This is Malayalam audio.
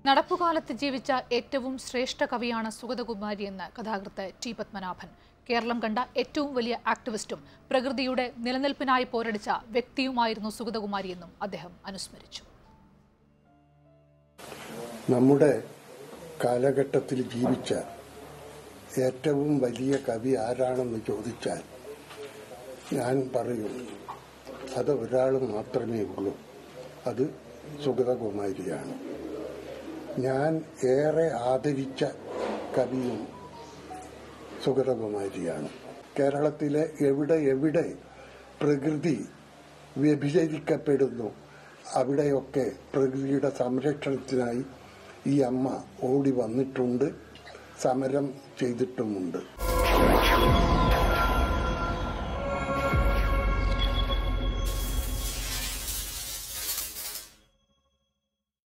നടപ്പുകാലത്ത് ജീവിച്ച ഏറ്റവും ശ്രേഷ്ഠ കവിയാണ് സുഗതകുമാരി എന്ന് കഥാകൃത്ത് ടി പത്മനാഭൻ കേരളം കണ്ട ഏറ്റവും വലിയ ആക്ടിവിസ്റ്റും പ്രകൃതിയുടെ നിലനിൽപ്പിനായി പോരടിച്ച വ്യക്തിയുമായിരുന്നു സുഗതകുമാരി എന്നും അദ്ദേഹം അനുസ്മരിച്ചു നമ്മുടെ കാലഘട്ടത്തിൽ ജീവിച്ച ഏറ്റവും വലിയ കവി ആരാണെന്ന് ചോദിച്ചാൽ ഞാൻ പറയും അത് ഒരാൾ മാത്രമേ ഉള്ളൂ അത് സുഗതകുമാരിയാണ് ഞാൻ ഏറെ ആദരിച്ച കവിയും സുഗതകുമാരിയാണ് കേരളത്തിലെ എവിടെ എവിടെ പ്രകൃതി വ്യഭിചരിക്കപ്പെടുന്നു അവിടെയൊക്കെ പ്രകൃതിയുടെ സംരക്ഷണത്തിനായി ഈ അമ്മ ഓടി വന്നിട്ടുണ്ട് സമരം ചെയ്തിട്ടുമുണ്ട്